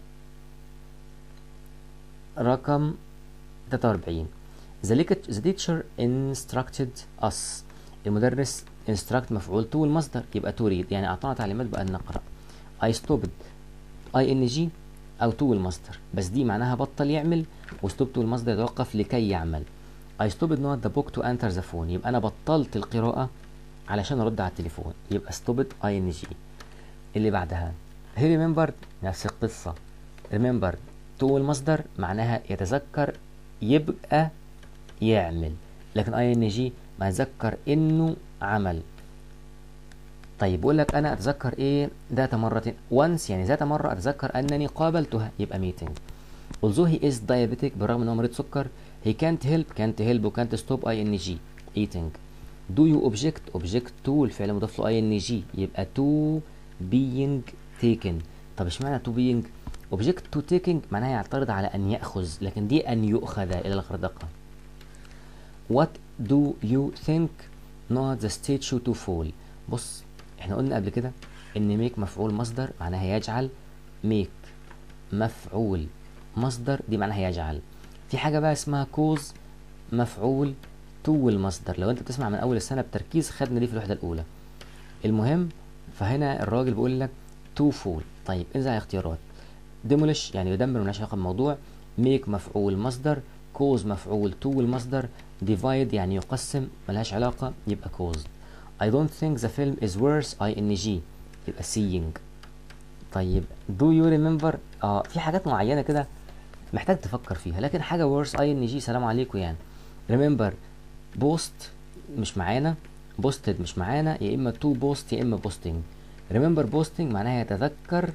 رقم 43 the teacher instructed us المدرس instruct مفعول to والمصدر يبقى to read يعني أعطانا تعليمات بأن نقرأ I stopped ing أو to المصدر بس دي معناها بطل يعمل وستوب to المصدر يتوقف لكي يعمل I stopped not the book to enter the phone يبقى أنا بطلت القراءة علشان أرد على التليفون يبقى stopped ing اللي بعدها he remembered نفس القصة remembered to المصدر معناها يتذكر يبقى يعمل لكن ing ما يتذكر إنه عمل طيب بقول لك انا اتذكر ايه ذات مرة once يعني ذات مرة اتذكر انني قابلتها يبقى meeting although he is diabetic بالرغم ان هو مريض سكر he can't help can't help و can't stop ing eating do you object object to الفعل مضاف له ing يبقى to being taken طب اشمعنى to being object to taking معناها يعترض على ان ياخذ لكن دي ان يؤخذ الى الغردقه what do you think not the statue to fall بص احنا قلنا قبل كده ان make مفعول مصدر معناها يجعل make مفعول مصدر دي معناها يجعل في حاجه بقى اسمها كوز مفعول تو المصدر لو انت بتسمع من اول السنه بتركيز خدنا دي في الوحده الاولى المهم فهنا الراجل بيقول لك تو فول طيب انزل على اختيارات ديمولش يعني يدمر ملهاش علاقه بالموضوع ميك مفعول مصدر كوز مفعول تو المصدر ديفايد يعني يقسم ملهاش علاقه يبقى كوز I don't think the film is worse ing يبقى seeing طيب do you remember اه في حاجات معينه كده محتاج تفكر فيها لكن حاجه worse ing سلام عليكم يعني remember post مش معانا posted مش معانا يا اما to post يا اما posting remember posting معناها يتذكر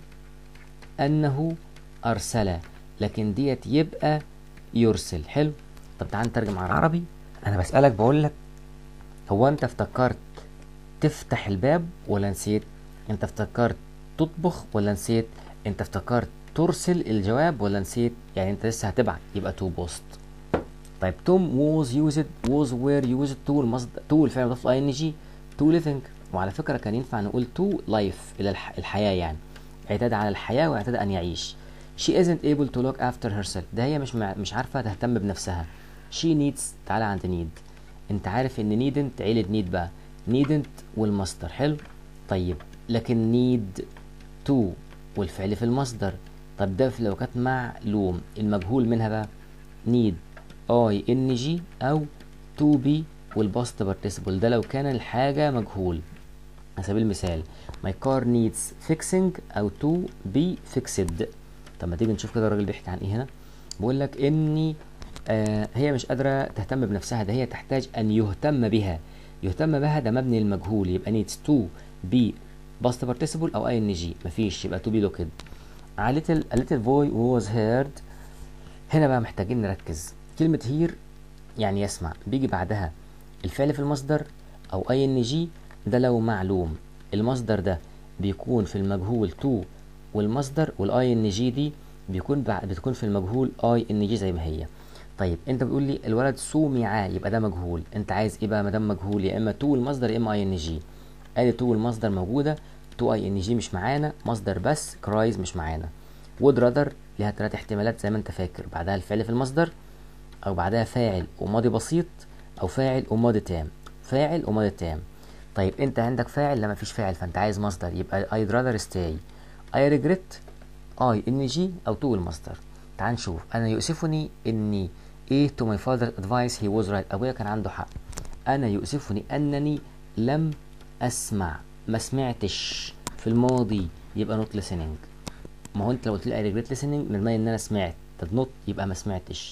انه ارسل لكن ديت يبقى يرسل حلو طب تعال نترجم على العربي انا بسالك بقول لك هو انت افتكرت تفتح الباب ولا نسيت انت افتكرت تطبخ ولا نسيت انت افتكرت ترسل الجواب ولا نسيت يعني انت لسه هتبعت يبقى تو بوست طيب توم was used was were used to المصدر to الفعل مضاف اي ان جي to living وعلى فكره كان ينفع نقول to life الى الح... الحياه يعني اعتاد على الحياه واعتاد ان يعيش she isn't able to look after herself ده هي مش مع... مش عارفه تهتم بنفسها she needs تعالى عند need انت عارف ان needn't عيلة need بقى needn't والمصدر حلو طيب لكن need to والفعل في المصدر طب ده لو كانت معلوم المجهول منها بقى need اي ان جي او to be والباست participle ده لو كان الحاجة مجهول على سبيل المثال my car needs fixing او to be fixed طب ما تيجي نشوف كده الراجل بيحكي عن ايه هنا بيقول لك اني آه هي مش قادرة تهتم بنفسها ده هي تحتاج ان يهتم بها يهتم بها ده مبني للمجهول يبقى needs to be past participle او ing مفيش يبقى to be looked a little a little boy was heard هنا بقى محتاجين نركز كلمة هير يعني يسمع بيجي بعدها الفعل في المصدر او اي ان جي ده لو معلوم المصدر ده بيكون في المجهول تو والمصدر والاي ان جي دي بيكون بع... بتكون في المجهول اي ان جي زي ما هي طيب انت بتقول لي الولد سمع يبقى ده مجهول انت عايز ايه بقى ما دام مجهول يا اما تو المصدر يا اما اي ان جي ادي تو المصدر موجوده تو اي ان جي مش معانا مصدر بس كرايز مش معانا وود رادر ليها ثلاث احتمالات زي ما انت فاكر بعدها الفعل في المصدر او بعدها فاعل وماضي بسيط او فاعل وماضي تام فاعل وماضي تام طيب انت عندك فاعل لما فيش فاعل فانت عايز مصدر يبقى I'd rather stay I regret I ان جي او to المصدر تعال نشوف انا يؤسفني اني ايه to my father's advice he was right ابويا كان عنده حق انا يؤسفني انني لم اسمع ما سمعتش في الماضي يبقى not listening ما هو انت لو قلت لي I regret listening من ان انا سمعت طب not يبقى ما سمعتش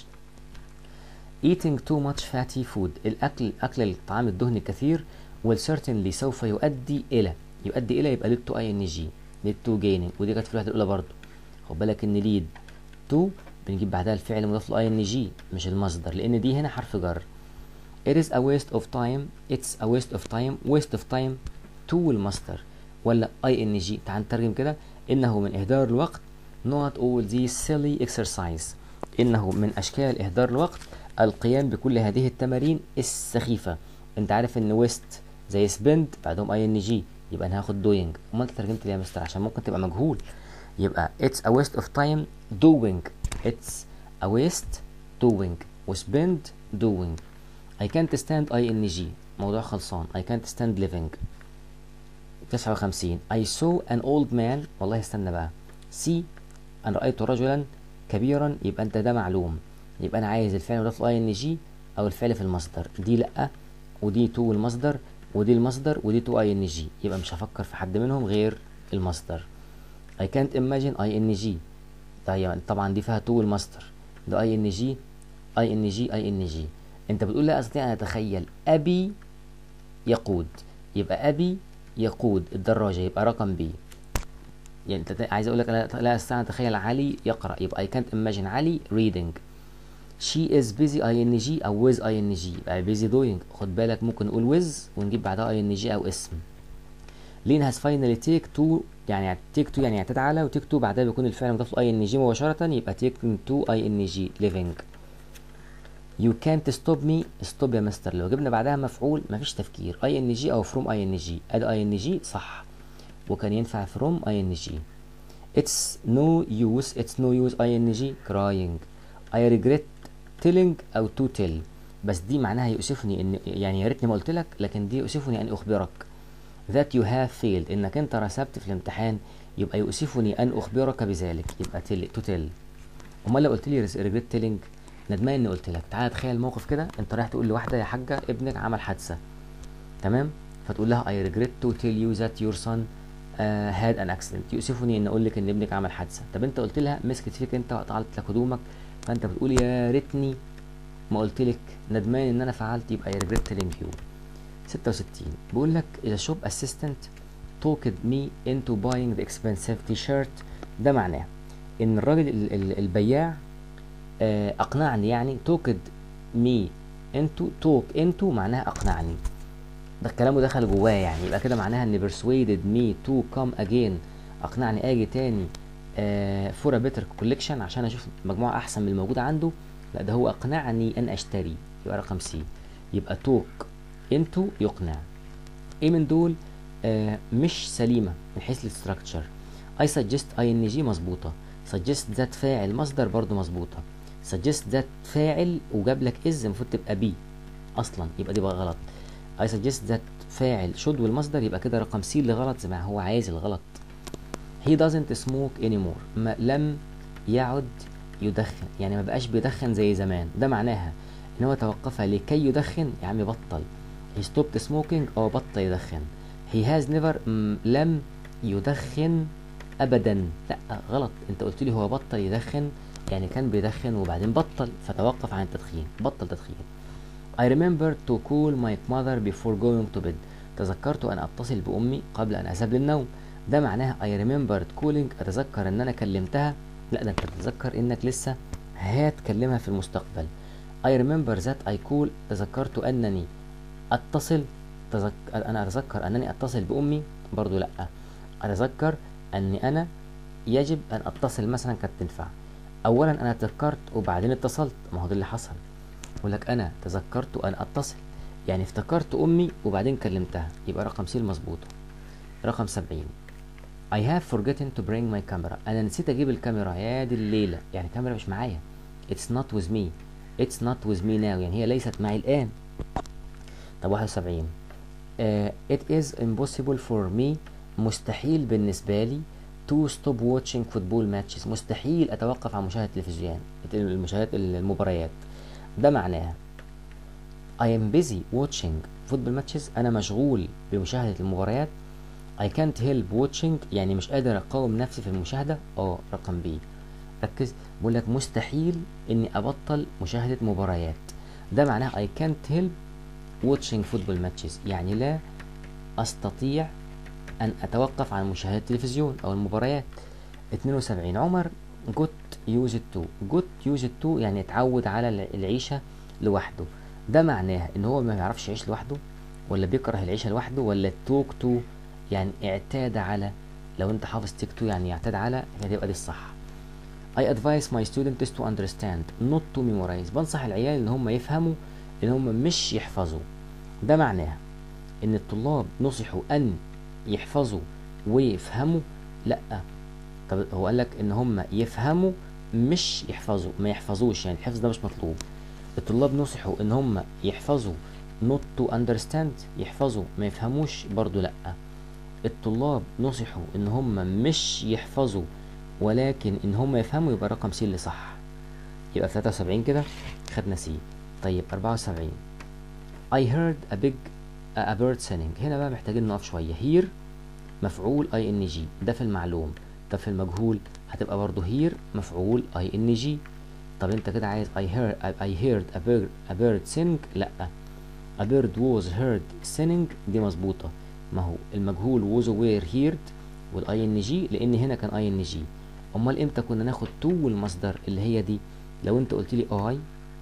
eating too much fatty food الاكل اكل الطعام الدهني الكثير will certainly سوف يؤدي الى يؤدي الى يبقى lead to ing lead to gaining ودي كانت في الوحده الاولى برضو خد بالك ان lead to بنجيب بعدها الفعل مضاف له ing مش المصدر لان دي هنا حرف جر it is a waste of time it's a waste of time waste of time to المصدر ولا ing تعال نترجم كده انه من اهدار الوقت not all these silly exercise انه من اشكال اهدار الوقت القيام بكل هذه التمارين السخيفة انت عارف ان ويست زي سبند بعدهم اي ان جي يبقى انا هاخد دوينج وما انت ترجمت ليه يا مستر عشان ممكن تبقى مجهول يبقى it's a waste of time doing it's a waste doing وسبند doing I can't stand اي ان جي موضوع خلصان I can't stand living 59 I saw an old man والله استنى بقى see أنا رأيت رجلا كبيرا يبقى انت ده معلوم يبقى انا عايز الفعل مضاف له ان جي او الفعل في المصدر دي لا ودي تو المصدر ودي المصدر ودي تو اي ان جي يبقى مش هفكر في حد منهم غير المصدر I can't imagine اي ان جي طيب طبعا دي فيها تو المصدر ده اي ان جي اي ان جي اي ان جي انت بتقول لا استطيع ان اتخيل ابي يقود يبقى ابي يقود الدراجه يبقى رقم بي يعني انت عايز اقول لك لا استطيع ان اتخيل علي يقرا يبقى I can't imagine علي reading she is busy ing او with ing يبقى busy doing خد بالك ممكن نقول with ونجيب بعدها ing او اسم لين has finally take to يعني take to يعني اعتاد على و take to بعدها بيكون الفعل مضاف له ing مباشرة يبقى taken to ing living you can't stop me stop يا مستر لو جبنا بعدها مفعول مفيش تفكير ing او from ing ادي ing صح وكان ينفع from ing it's no use it's no use ing crying I regret telling او to tell بس دي معناها يؤسفني ان يعني يا ريتني ما قلت لك لكن دي يؤسفني ان اخبرك that you have failed انك انت رسبت في الامتحان يبقى يؤسفني ان اخبرك بذلك يبقى tell to tell امال لو قلت لي regret telling ندمان اني قلت لك تعالى تخيل موقف كده انت رايح تقول لواحده يا حاجه ابنك عمل حادثه تمام فتقول لها I regret to tell you that your son uh, had an accident يؤسفني ان اقول لك ان ابنك عمل حادثه طب انت قلت لها مسكت فيك انت وقطعت لك هدومك فانت بتقول يا ريتني ما قلت لك ندمان ان انا فعلت يبقى I regret telling you 66 بيقول لك the shop assistant talked me into buying the expensive t-shirt ده معناه ان الراجل ال- ال- البياع آه، اقنعني يعني توكد مي انتو توك انتو معناها اقنعني ده كلامه دخل جواه يعني يبقى كده معناها ان persuaded me to come again اقنعني اجي تاني فور ا بيتر كوليكشن عشان اشوف مجموعه احسن من الموجوده عنده لا ده هو اقنعني ان اشتري يبقى رقم سي يبقى توك انتو يقنع ايه من دول آه مش سليمه من حيث الاستراكشر I suggest ing مظبوطه suggest ذات فاعل مصدر برضو مظبوطه suggest ذات فاعل وجاب لك از المفروض تبقى بي اصلا يبقى دي بقى غلط I suggest ذات فاعل should والمصدر يبقى كده رقم سي اللي غلط زي ما هو عايز الغلط he doesn't smoke anymore ما لم يعد يدخن يعني ما بقاش بيدخن زي زمان ده معناها ان هو توقف لكي يدخن يا عم بطل he stopped smoking او بطل يدخن he has never م- لم يدخن ابدا لا غلط انت قلت لي هو بطل يدخن يعني كان بيدخن وبعدين بطل فتوقف عن التدخين بطل تدخين I remember to call my mother before going to bed تذكرت أن أتصل بأمي قبل أن أذهب للنوم ده معناها I remembered calling أتذكر أن أنا كلمتها لا ده أنت تتذكر إنك لسه هتكلمها في المستقبل I remember that I call تذكرت أنني أتصل تذك... أنا أتذكر أنني أتصل بأمي برضو لأ أتذكر أني أنا يجب أن أتصل مثلا كانت تنفع أولا أنا تذكرت وبعدين اتصلت ما هو ده اللي حصل يقول لك انا تذكرت ان اتصل يعني افتكرت امي وبعدين كلمتها يبقى رقم سي المظبوط رقم 70 I have forgotten to bring my camera انا نسيت اجيب الكاميرا يا دي الليله يعني الكاميرا مش معايا it's not with me it's not with me now يعني هي ليست معي الان طب 71 uh, it is impossible for me مستحيل بالنسبه لي to stop watching football matches مستحيل اتوقف عن مشاهده التلفزيون المشاهدة المباريات ده معناها I am busy watching football matches أنا مشغول بمشاهدة المباريات I can't help watching يعني مش قادر أقاوم نفسي في المشاهدة اه رقم بي ركز بقول لك مستحيل إني أبطل مشاهدة مباريات ده معناه I can't help watching football matches يعني لا أستطيع أن أتوقف عن مشاهدة التلفزيون أو المباريات 72 عمر got used to got used to يعني اتعود على الع- العيشة لوحده ده معناه ان هو ما بيعرفش يعيش لوحده ولا بيكره العيشة لوحده ولا توك تو يعني اعتاد على لو انت حافظ تيك تو يعني يعتاد على هتبقى دي الصح I advise my students to understand not to memorize بنصح العيال ان هم يفهموا ان هم مش يحفظوا ده معناه ان الطلاب نصحوا ان يحفظوا ويفهموا لا طب هو قال لك ان هم يفهموا مش يحفظوا ما يحفظوش يعني الحفظ ده مش مطلوب الطلاب نصحوا ان هم يحفظوا not to understand يحفظوا ما يفهموش برضو لا الطلاب نصحوا ان هم مش يحفظوا ولكن ان هم يفهموا يبقى رقم سي اللي صح يبقى في 73 كده خدنا سي طيب 74 I heard a big a bird singing هنا بقى محتاجين نقف شوية hear مفعول اي ان جي ده في المعلوم طب في المجهول هتبقى برضو hear مفعول اي ان جي طب انت كده عايز I heard I heard a bird a bird sing لا a bird was heard singing دي مظبوطة ما هو المجهول was were heard والاي ان جي لان هنا كان اي ان جي امال امتى كنا ناخد تو والمصدر اللي هي دي لو انت قلت لي I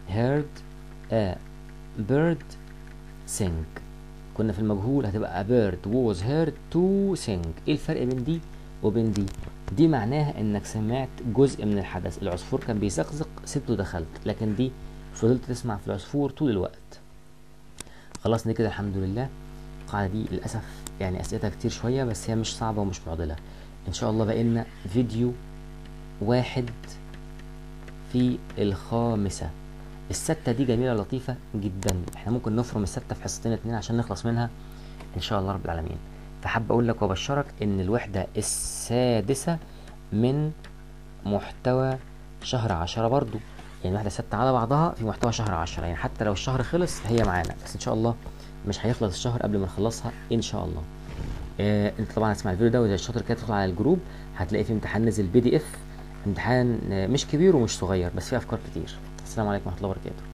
heard a bird sing كنا في المجهول هتبقى a bird was heard to sing ايه الفرق بين دي وبين دي دي معناها انك سمعت جزء من الحدث العصفور كان بيزقزق سبت ودخلت لكن دي فضلت تسمع في العصفور طول الوقت خلصنا كده الحمد لله القاعدة دي للأسف يعني أسئلتها كتير شوية بس هي مش صعبة ومش معضلة إن شاء الله بقى لنا فيديو واحد في الخامسة الستة دي جميلة لطيفة جدا احنا ممكن نفرم الستة في حصتين اتنين عشان نخلص منها ان شاء الله رب العالمين فحب اقول لك وابشرك ان الوحدة السادسة من محتوى شهر عشرة برضو يعني واحدة ستة على بعضها في محتوى شهر عشرة يعني حتى لو الشهر خلص هي معانا بس ان شاء الله مش هيخلص الشهر قبل ما نخلصها ان شاء الله آه انت طبعا هتسمع الفيديو ده وزي الشاطر كده تدخل على الجروب هتلاقي في امتحان نزل بي دي اف امتحان آه، مش كبير ومش صغير بس فيه افكار كتير السلام عليكم ورحمه الله وبركاته